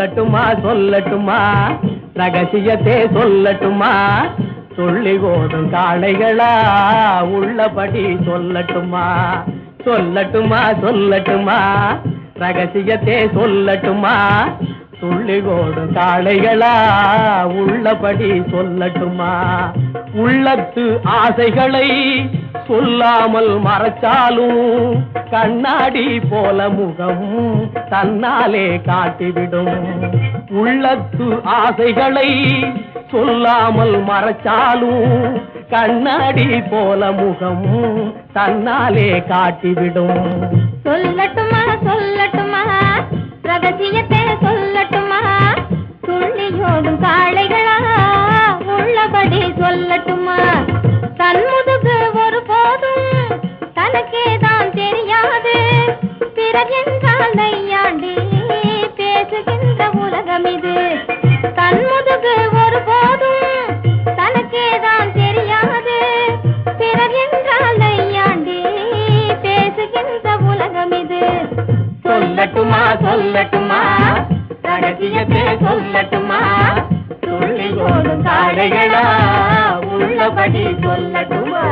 சொல்லட்டுமா சொல்லட்டுமா ரகசியத்தை சொல்லட்டுமா சொல்லி ஓடும் காளைகளா உள்ளபடி சொல்லட்டுமா சொல்லட்டுமா சொல்லட்டுமா ரகசியத்தை சொல்லட்டுமா துள்ளி ஓடும் காளைகளா உள்ளபடி சொல்லட்டுமா உள்ளத்து ஆசைகளை சொல்லாமல் மறைச்சாலும் கண்ணாடி போல முகம் தன்னாலே காட்டிவிடும் உள்ளத்து ஆசைகளை சொல்லாமல் மறைச்சாலும் கண்ணாடி போல முகம் தன்னாலே காட்டிவிடும் சொல்லட்டுமா சொல்லட்டுமா ரகசியத்தை சொல்லட்டுமா துள்ளியோடும் காளைகளா உள்ளபடி சொல்லட்டுமா தன் முதுகு ஒரு போதும் தனக்கே தான் தெரியாது பிறர் என்றால் நையாண்டி பேசுகின்ற உலகம் இது தன் முதுகு ஒரு போதும் தனக்கே தான் தெரியாது பிறர் என்றால் நையாண்டி பேசுகின்ற உலகம் இது சொல்லட்டுமா சொல்லட்டுமா ரகசியத்தை சொல்லட்டுமா துள்ளி ஓடும் காளைகளா உள்ளபடி சொல்லட்டுமா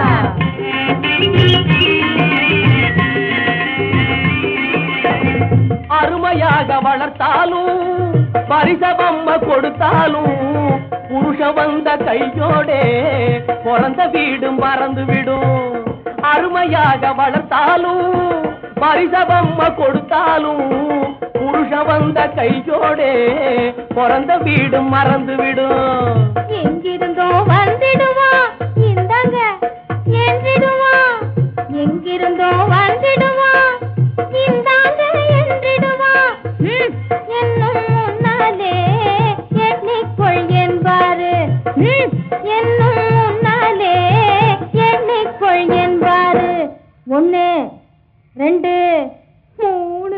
அருமையாக வளர்த்தாலும் பரிசவம்ம கொடுத்தாலும் புருஷ வந்த கையோடே பிறந்த வீடும் மறந்து விடும் அருமையாக வளர்த்தாலும் பரிசவம்ம கொடுத்தாலும் புருஷ வந்த கையோடே பிறந்த வீடும் மறந்து விடும் எங்கிருந்தோ வந்திடுவான் இந்தாங்க என்றிடுவான் எங்கிருந்தோ வந்திடுவான் இந்தாங்க என்றிடுவான் ம், என்னும் முன்னாலே எண்ணிக்கொள் என்பாரு ம், என்னும் முன்னாலே எண்ணிக்கொள் என்பாரு ஒண்ணு ரெண்டு மூணு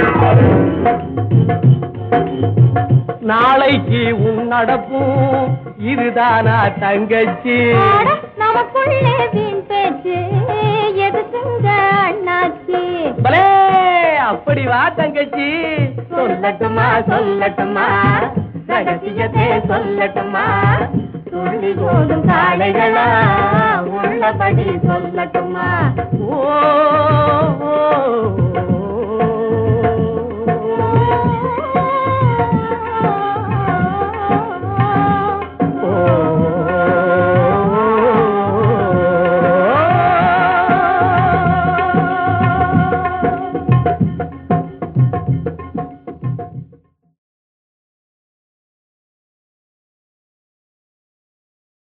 நாளைக்கு உன் நடப்பும் இதுதானா தங்கச்சி ஆட, நமக்குள்ளே வீண் பேச்சு எதுக்குங்க அண்ணாச்சி பலே அப்படி வா தங்கச்சி சொல்லட்டுமா சொல்லட்டுமா ரகசியத்தை சொல்லட்டுமா துள்ளி போடும் காளைகளா உள்ளபடி சொல்லட்டுமா ஓ ஓ,